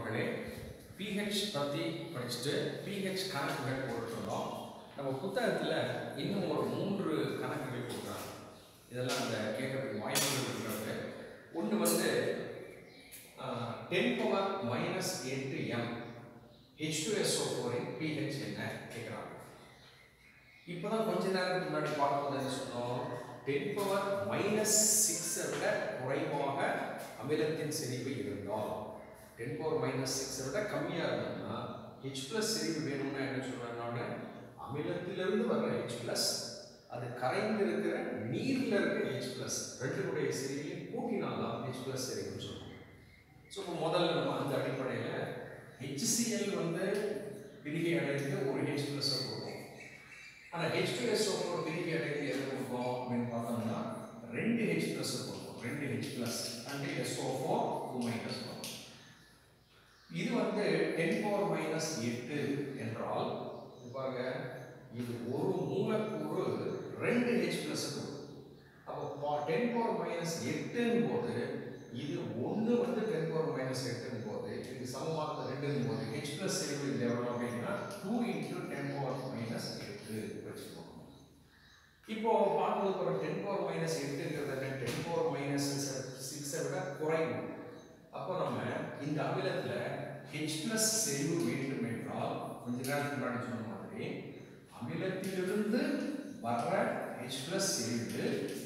மக்களே பிஹெச் பற்றி படிச்சுட்டு பிஹெச் கணக்குகள் போட்டுருந்தோம் நம்ம புத்தகத்தில் இன்னும் ஒரு மூன்று கணக்குகள் கொடுக்குறாங்க இதெல்லாம் அந்த கேட்கறதுக்கு வாய்ப்புகள் இருக்கிறது ஒன்று வந்து டென் பவர் மைனஸ் எட்டு எம் ஹெச் டூ எஸ்ஓ ஃபோரின் பிஹெச் என்ன கேட்குறாங்க இப்போ தான் கொஞ்ச நேரத்துக்கு முன்னாடி பார்க்கும்போது என்ன சொன்னோம் டென் பவர் மைனஸ் சிக்ஸை விட குறைவாக அமிலத்தின் செறிவு இருந்தால் டென் பவர் மைனஸ் சிக்ஸை விட கம்மியாக இருந்ததுன்னா ஹெச் ப்ளஸ் செறிவு வேணும்னா என்ன சொல்கிறேன் நான் அமிலத்திலிருந்து வர்ற ஹெச் ப்ளஸ் அது கரைந்து இருக்கிற நீரில் இருக்கிற ஹெச் ப்ளஸ் ரெண்டுடைய செறிவையும் கூட்டினால்தான் ஹெச் ப்ளஸ் செறிவுன்னு சொல்லுவோம் ஸோ இப்போ முதல்ல நம்ம அந்த அடிப்படையில் ஹெச்சிஎல் வந்து பிரிகை அடைந்து ஒரு ஹெச் ப்ளஸ் கொடுக்கும் ஆனால் ஹெச் டூ எஸ் ஒரு பிரிகை அடைந்து எது கொடுக்கும் அப்படின்னு பார்த்தோம்னா ரெண்டு ஹெச் ப்ளஸ் கொடுக்கும் ரெண்டு H plus and SO four two minus one இது வந்து டென் பவர் மைனஸ் எட்டு என்றால் இது பாருங்க இது ஒரு மூலக்கூறு ரெண்டு ஹெச் ப்ளஸ் அப்போ டென் பவர் மைனஸ் எட்டுன்னு போது இது ஒன்று வந்து டென் பவர் மைனஸ் எட்டுன்னு போது இது சமமாக ரெண்டுன்னு போது ஹெச் ப்ளஸ் செறிவு இது எவ்வளோ அப்படின்னா two into ten power minus எட்டு வச்சுக்கோங்க இப்போ பார்க்கும்போது ஒரு டென் பவர் மைனஸ் எட்டுங்கிறது டென் பவர் மைனஸ் சிக்ஸை விட குறையும் அப்போ நம்ம இந்த அமிலத்தில் ஹெச் ப்ளஸ் செறிவு வேண்டும் என்றால் கொஞ்ச நேரத்துக்கு முன்னாடி சொன்ன மாதிரி அமிலத்திலிருந்து வர்ற ஹெச் ப்ளஸ் செறிவு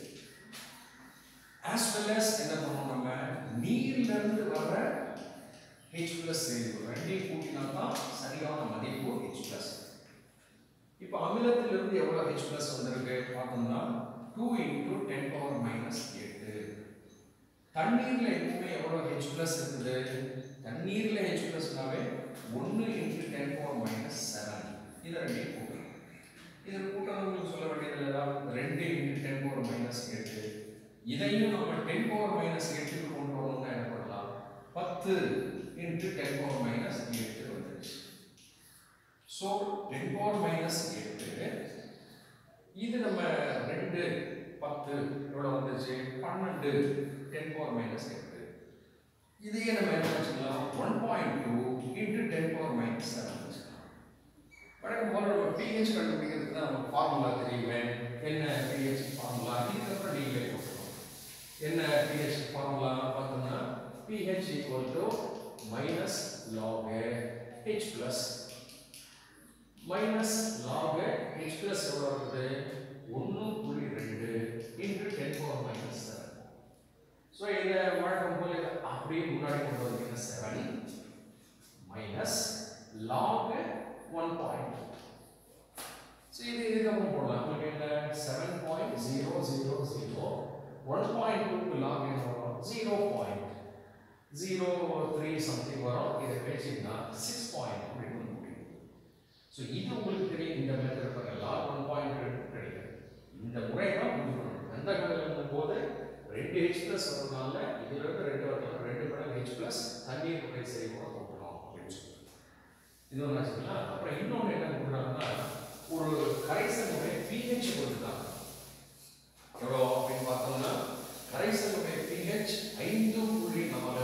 as well as என்ன பண்ணுவோம் நம்ம நீரிலிருந்து வர்ற ஹெச் ப்ளஸ் செறிவு ரெண்டையும் கூட்டினா தான் சரியான மதிப்பு ஹெச் ப்ளஸ் இப்போ அமிலத்திலிருந்து எவ்வளோ ஹெச் ப்ளஸ் வந்திருக்கு பார்த்தோம்னா two into ten power minus எட்டு தண்ணீரில் எப்பவுமே எவ்வளோ ஹெச் ப்ளஸ் இருக்குது தண்ணீரில் ஹெச் ப்ளஸ்னாவே ஒன்று into ten power minus seven இதை ரெண்டையும் கூட்டணும் இதை கூட்டணும்னு சொல்ல வேண்டியது ஏதாவது ரெண்டு இன்ட்டு டென் பவர் மைனஸ் எட்டு இதையும் நம்ம டென் பவர் மைனஸ் எட்டுக்கு கொண்டு வரணும்னா என்ன பண்ணலாம் பத்து இன்ட்டு டென் பவர் மைனஸ் எட்டு வந்துருச்சு ஸோ டென் பவர் மைனஸ் எட்டு இது நம்ம ரெண்டு பத்து எவ்வளோ வந்துச்சு பன்னெண்டு டென் பவர் மைனஸ் எட்டு இதையே நம்ம என்ன வச்சுக்கலாம் one point two into ten power minus seven வச்சுக்கலாம் வழக்கம் போல நம்ம பிஹெச் கண்டுபிடிக்கிறதுக்கு தான் நம்ம ஃபார்முலா தெரியுமே என்ன பிஹெச் ஃபார்முலா இதுக்கப்புறம் நீங்களே போட்டுருவோம் என்ன பிஹெச் ஃபார்முலா பார்த்தோம்னா pH equal to minus log H plus minus log H plus எவ்வளோ இருக்குது ஒன்று புள்ளி ரெண்டு into ten power minus seven so இதை வழக்கம் போல அப்படியே முன்னாடி கொண்டு வந்தீங்கன்னா seven minus log one point so இது இதுக்கப்புறம் போடலாம் உங்களுக்கு என்ன seven point zero zero zero one point டூக்கு லாக் என்ன வரும் zero point zero three something வரும் இதை பேசிங்கன்னா சிக்ஸ் பாயிண்ட் அப்படின்னு வந்து முடியும் ஸோ இது உங்களுக்கு தெரியும் இந்த மெத்தட் பாருங்க லாக் ஒன் பாயிண்ட் கிடைக்கும் இந்த முறை தான் புரிஞ்சுக்கணும் அந்த கணக்கில் போது ரெண்டு ஹெச் ப்ளஸ் வரதுனால இதுல இருந்து ரெண்டு வரணும் ரெண்டு மடங்கு ஹெச் ப்ளஸ் தண்ணீர் முறை செய்வோட போட்டுரும் அப்படின்னு சொல்லி இது ஒன்று ஆச்சுங்களா அப்புறம் இன்னொன்று என்ன கொடுக்குறாங்கன்னா ஒரு கரைசல் முறை பிஹெச் கொடுத்துருக்காங்க எவ்வளோ அப்படின்னு பார்த்தோம்னா கரைசல் முறை பிஹெச் ஐந்து புள்ளி நாலு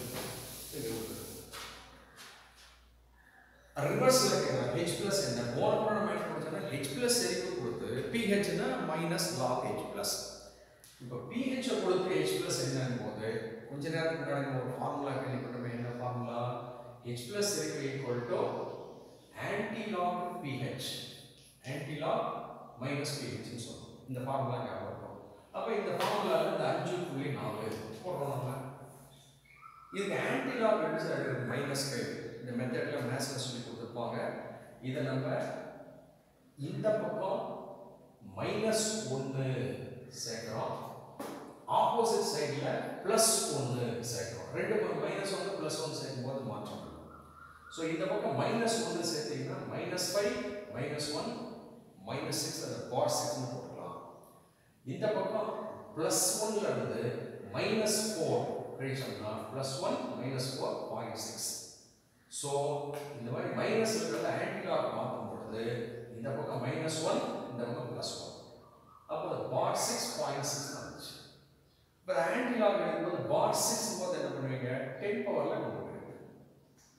ரிவர்ஸ்ல கேட்குறாங்க ஹெச் பிளஸ் என்ன போன போன மைனஸ் கொடுத்தோம்னா ஹெச் பிளஸ் செறிவு கொடுத்து பிஹெச்னா மைனஸ் லாக் ஹெச் பிளஸ் இப்போ பிஹெச் கொடுத்து ஹெச் பிளஸ் என்னன்னு போது கொஞ்ச நேரத்துக்கு முன்னாடி நம்ம ஒரு ஃபார்முலா கேள்விப்பட்டோமே என்ன ஃபார்முலா ஹெச் பிளஸ் செறிவு equal to anti log pH anti log minus பிஹெச்னு சொல்லுவோம் இந்த ஃபார்முலா ஞாபகம் இருக்கும் அப்போ இந்த ஃபார்முலாவில் இந்த அஞ்சு புள்ளி நாலு போடுறோம் நம்ம இதுக்கு ஆன்டி லாக் எப்படி சார் மைனஸ் ஃபைவ் இந்த மெத்தடில் மேத்ஸில் சொல்லி கொடுத்துருப்பாங்க இதை நம்ம இந்த பக்கம் மைனஸ் ஒன்று சேர்க்குறோம் ஆப்போசிட் சைடில் ப்ளஸ் ஒன்று சேர்க்குறோம் ரெண்டு பக்கம் மைனஸ் ஒன்று ப்ளஸ் ஒன்று சேர்க்கும் போது மாற்றம் ஸோ இந்த பக்கம் மைனஸ் ஒன்று சேர்த்தீங்கன்னா minus five minus one minus six அந்த பார் சிக்ஸ்னு போட்டுக்கலாம் இந்த பக்கம் ப்ளஸ் ஒன்ல இருந்து மைனஸ் ஃபோர் கழிச்சோம்னா plus one minus four point six so இந்த மாதிரி மைனஸ் இருக்கிறத ஆன்டிலாக் மாற்றும் பொழுது இந்த பக்கம் மைனஸ் ஒன் இந்த பக்கம் ப்ளஸ் ஒன் அப்போ பார் சிக்ஸ் பாயிண்ட் சிக்ஸ் வந்துச்சு இப்போ ஆன்டிலாக் எழுதும்போது பார் சிக்ஸ் போது என்ன பண்ணுவீங்க டென் பவரில் கொண்டு போயிருங்க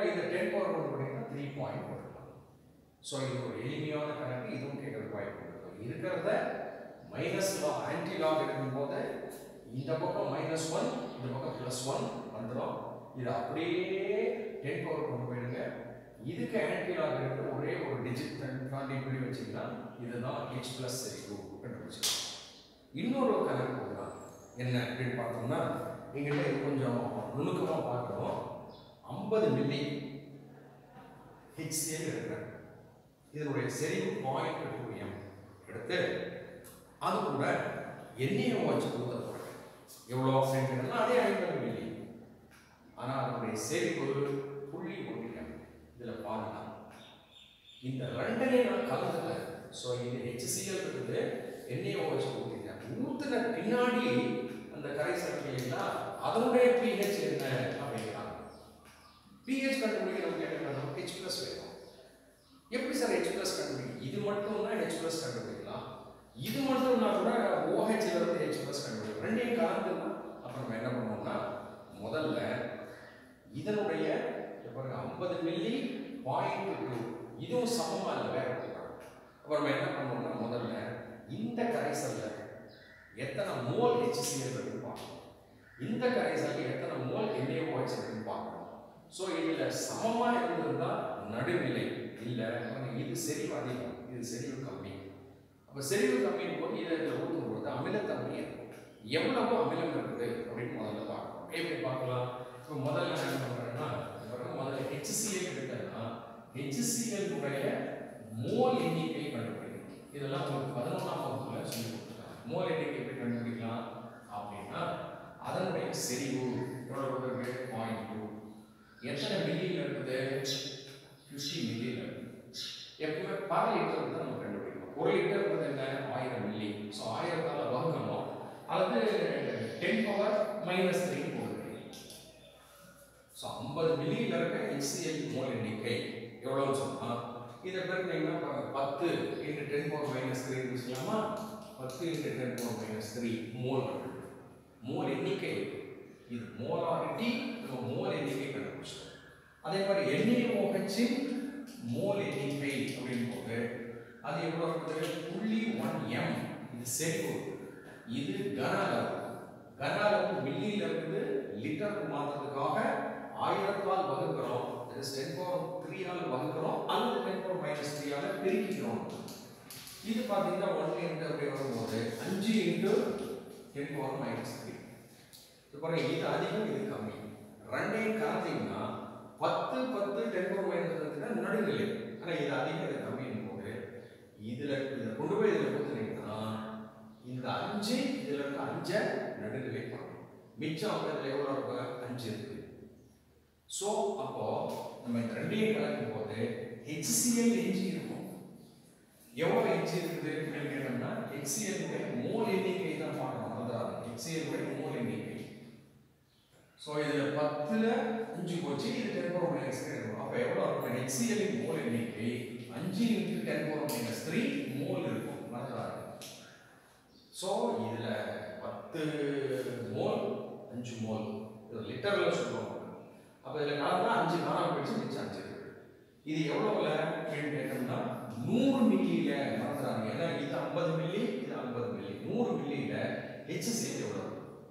பதிலாக இந்த டென் பவர் கொண்டு போனீங்கன்னா த்ரீ பாயிண்ட் போட்டுக்கலாம் ஸோ இது ஒரு எளிமையான கணக்கு இதுவும் கேட்கறதுக்கு வாய்ப்பு இருக்கு இருக்கிறத மைனஸ் லா ஆன்டி லாக் இருக்கும்போது இந்த பக்கம் மைனஸ் ஒன் இந்த பக்கம் ப்ளஸ் ஒன் வந்துடும் இது அப்படியே டென் பவர் கொண்டு போயிடுங்க இதுக்கு ஆன்டி லாக் இருக்கு ஒரே ஒரு டிஜிட் தாண்டி இப்படி வச்சிங்கன்னா இதுதான் ஹெச் ப்ளஸ் டூ கண்டுபிடிச்சிக்கலாம் இன்னொரு கணக்கு போகலாம் என்ன அப்படின்னு பார்த்தோம்னா எங்கிட்ட இது கொஞ்சம் நுணுக்கமாக பார்க்கணும் ஐம்பது மில்லி ஹெச்சிஎல் இருக்கிறேன் இதனுடைய செறிவு பாயிண்ட் டூ எம் எடுத்து அது கூட எண்ணெயை வச்சு ஊற்ற போகிறேன் எவ்வளோ அப்படின்றதுனா அதே ஐம்பது மில்லி ஆனால் அதனுடைய செறிவு புள்ளி ஒன்று எம் இதில் பாருங்க இந்த ரெண்டையும் நான் கலந்துக்கல ஸோ இது ஹெச்சிஎல் இருக்குது எண்ணெயை வச்சு ஊற்றிட்டேன் ஊற்றின பின்னாடி அந்த கரைசல் இல்லைங்களா அதனுடைய பிஹெச் என்ன அப்படிங்கிறாங்க பிஹெச் கண்டுபிடிக்க நமக்கு என்ன வேணும் ஹெச் ப்ளஸ் வேணும் எப்படி சார் ஹெச் ப்ளஸ் கண்டுபிடிக்கும் இது மட்டும் தான் ஹெச் ப்ளஸ் கண்டுபிடிக்கலாம் இது மட்டும்னா கூட OH ல இருந்து ஹெச் ப்ளஸ் கண்டுபிடிக்கும் ரெண்டையும் கலந்துன்னா அப்புறம் நம்ம என்ன பண்ணுவோம்னா முதல்ல இதனுடைய இங்க பாருங்க ஐம்பது மில்லி பாயிண்ட் டூ இதுவும் சமமா இல்லை வேற ஒன்று. அப்புறம் நம்ம என்ன பண்ணுவோம்னா முதல்ல இந்த கரைசல்ல எத்தனை மோல் HCl இருக்குன்னு பார்க்கணும் இந்த கரைசல்ல எத்தனை மோல் NaOH இருக்குன்னு பார்க்கணும் ஸோ இதில் சமமா இருந்திருந்தா நடுநிலை இல்லை இது செறிவு அதிகம் இது செறிவு கம்மி அப்போ செறிவு கம்மியின் போது இதை இதில் ஊற்றும் பொழுது அமிலத்தன்மை இருக்கும் எவ்வளவு அமிலம் இருக்குது அப்படின்னு முதல்ல பார்க்கணும் எப்படி பார்க்கலாம் இப்போ முதல்ல நான் என்ன பண்ணுறேன்னா பாருங்க, முதல்ல HCl எடுத்தேன்னா HCl உடைய மோல் எண்ணிக்கை கண்டுபிடிக்கணும் இதெல்லாம் உங்களுக்கு பதினொன்றாம் வகுப்புல சொல்லி கொடுத்துருக்காங்க மோல் எண்ணிக்கை எப்படி கண்டுபிடிக்கலாம் அப்படின்னா அதனுடைய செறிவு எவ்வளவு இருக்கு பாயிண்ட் டூ எத்தனை மில்லியில் இருக்குது ஃபிஃப்டி மில்லியில் இருக்குது எப்பவுமே பர் லிட்டர் தான் நம்ம கண்டுபிடிக்கணும் ஒரு லிட்டர் என்ன ஆயிரம் மில்லி ஸோ ஆயிரத்தால் வகுக்கணும் அல்லது டென் பவர் மைனஸ் த்ரீ போடுறீங்க ஸோ ஐம்பது மில்லியில் இருக்க HCl மோல் எண்ணிக்கை எவ்வளோன்னு சொன்னால் இதை பெருக்கினீங்கன்னா பாருங்க பத்து into ten power minus three வச்சுக்கலாமா பத்து into ten power minus three mole mole எண்ணிக்கை இது மோலாரிட்டி நம்ம மோல் எண்ணிக்கை கண்டுபிடிச்சோம் அதே மாதிரி என்ஏஓஹெச்சின் மோல் எண்ணிக்கை அப்படின்னு போது அது எவ்வளோ இருக்குது புள்ளி ஒன் எம் இது செறிவு இது கன அளவு கன அளவு மில்லியில் இருக்குது லிட்டருக்கு மாற்றுறதுக்காக ஆயிரத்தால் வகுக்கிறோம் டென் பவர் த்ரீயால் வகுக்கிறோம் அல்லது டென் பவர் மைனஸ் த்ரீயால் பெருக்கிக்கிறோம் இது பார்த்தீங்கன்னா ஒன் இன்ட்டு அப்படி வரும்போது அஞ்சு into ten power minus three இது பாருங்க இது அதிகம் இது கம்மி ரெண்டையும் கலந்தீங்கன்னா பத்து பத்து டென் பவர் மைனஸ் நடுநிலை ஆனால் இது அதிகம் இது கம்மின்னு போது இதில் இதை கொண்டு போய் இதில் கொடுத்துனீங்கன்னா இந்த அஞ்சு இதில் இருக்க அஞ்சை நடுநிலை பண்ணணும் மிச்சம் அவங்க இதில் எவ்வளோ இருக்கு அஞ்சு இருக்கு ஸோ அப்போ நம்ம இந்த ரெண்டையும் கலக்கும் போது ஹெச்சிஎல் எஞ்சி இருக்கும் எவ்வளோ எஞ்சி இருக்குது அப்படின்னு கேட்டோம்னா HCl உடைய மோல் எண்ணிக்கை தான் பார்க்கணும் அதாவது HCl உடைய மோல் எண்ணிக்கை ஸோ இதில் பத்தில் அஞ்சு போச்சு இது டென் பவர் மைனஸ் த்ரீ இருக்கும் அப்போ எவ்வளோ இருக்கும் HCl இன் மோல் எண்ணிக்கை அஞ்சு into ten power minus three mole இருக்கும் மறந்துடாது ஸோ இதில் பத்து மோல் அஞ்சு மோல் இது லிட்டரில் சொல்லுவாங்க அப்போ இதில் கலந்தா அஞ்சு காணாம போயிடுச்சு மிச்சம் அஞ்சு இருக்கு இது எவ்வளோல அப்படின்னு கேட்டோம்னா நூறு மில்லியில மறந்துடாங்க ஏன்னா இது ஐம்பது மில்லி இது ஐம்பது மில்லி நூறு மில்லியில HCl எவ்வளோ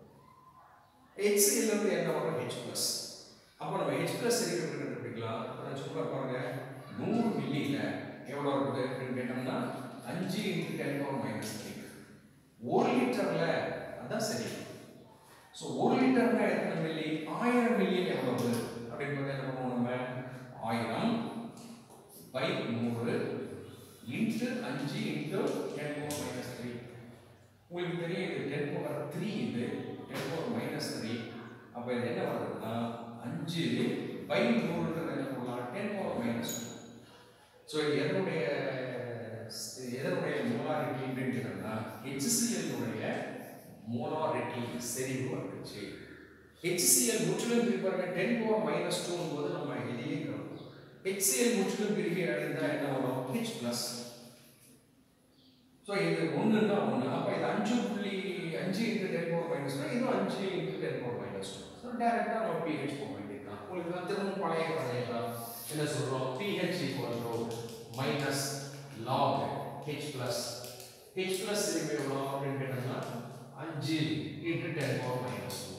HCl இருந்து என்ன வரும் H ப்ளஸ் அப்போ நம்ம H ப்ளஸ் இருக்கிறது கண்டுபிடிக்கலாம் அப்போ நான் சொல்ல பாருங்க நூறு மில்லியில எவ்வளோ இருக்குது அப்படின்னு கேட்டோம்னா அஞ்சு into ten power minus three ஒரு லிட்டர்ல அதான் சரி ஸோ ஒரு லிட்டர்னா எத்தனை மில்லி ஆயிரம் மில்லியில் எவ்வளவு அப்படின்னு பார்த்தா என்ன பண்ணுவோம் நம்ம ஆயிரம் பை நூறு இன்ட்டு அஞ்சு into ten power minus three உங்களுக்கு தெரியும் இது டென் பவர் த்ரீ இது டென் பவர் மைனஸ் த்ரீ அப்போ இது என்ன வருதுன்னா அஞ்சு பை நூறுன்றது என்ன பண்ணலாம் ten power minus two so இது எதனுடைய இது எதனுடைய மோலாரிட்டி அப்படின்னு கேட்டோம்னா HCl உடைய மோலாரிட்டி செறிவு வந்துச்சு HCl முற்றிலும் பிரிப்பாருங்க டென் பவர் மைனஸ் டூ போது நம்ம இதையே கருதும் HCl முற்றிலும் பிரிவை அடைந்தால் என்ன வரும் ஹெச் ப்ளஸ் ஸோ இது ஒன்றுன்னா ஒன்று அப்போ இது அஞ்சு புள்ளி அஞ்சு into ten power minus two இது அஞ்சு into ten power minus two so டேரெக்டாக நம்ம பிஹெச் போக வேண்டியதுதான் எழுதிக்கலாம் உங்களுக்கு தான் திரும்ப பழைய பழைய என்ன சொல்றோம் pH equal to minus log h plus h plus திரும்பி எவ்வளோ அப்படின்னு கேட்டோம்னா அஞ்சு into ten power minus two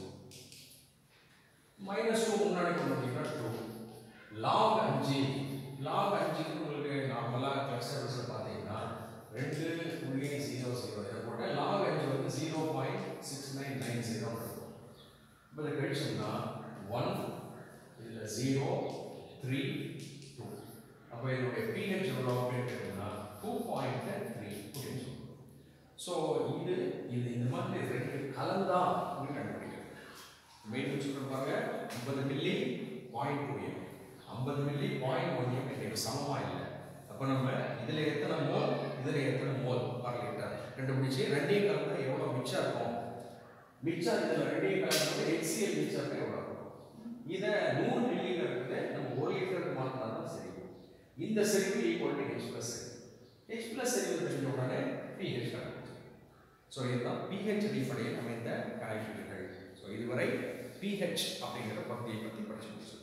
minus two முன்னாடி கொண்டு வந்தீங்கன்னா டூ லாக் அஞ்சு லாக் அஞ்சுக்கு உங்களுக்கு நார்மலாக கிளஸ்டர்ஸில் பார்த்தீங்கன்னா ரெண்டு புள்ளி ஜீரோ ஜீரோ இதை போட்டால் லாக் அஞ்சு வந்து zero point six nine nine zero இருக்கும் இப்போ இதை கழிச்சோம்னா ஒன் இதில் ஜீரோ த்ரீ டூ அப்போ இதனுடைய பிஹெச் எவ்வளோ அப்படின்னு கேட்டிங்கன்னா டூ பாயிண்ட் த்ரீ அப்படின்னு சொல்லுவோம் ஸோ இது இது இந்த மாதிரி ரெண்டு கலந்தா அப்படின்னு கண்டுபிடிக்கிறது மெயின் சொல்ற பாருங்க ஐம்பது மில்லி பாயிண்ட் டூ எம் ஐம்பது மில்லி பாயிண்ட் ஒன் எம் எனக்கு சமமா இல்லை அப்போ நம்ம இதில் எத்தனை மோல் இதில் எத்தனை மோல் பர் லிட்டர் கண்டுபிடிச்சு ரெண்டையும் கலந்தா எவ்வளோ மிச்சம் இருக்கும் மிச்சம் இதில் ரெண்டையும் கலந்து ஹெச்சிஎல் மிச்சம் எவ்வளோ இருக்கும் இதை நூறு மில்லியில் இருக்குது நம்ம ஒரு லிட்டருக்கு மாற்றினா தான் சரி இந்த செறிவு equal to H plus H plus செறிவு தெரிஞ்ச உடனே பிஹெச் கண்டுபிடிச்சு ஸோ இதுதான் பிஹெச் அடிப்படையில் அமைந்த கணக்கீடுகள் ஸோ இதுவரை பிஹெச் அப்படிங்கிற பகுதியை பற்றி படிச்சு முடிச்சிருக்கோம்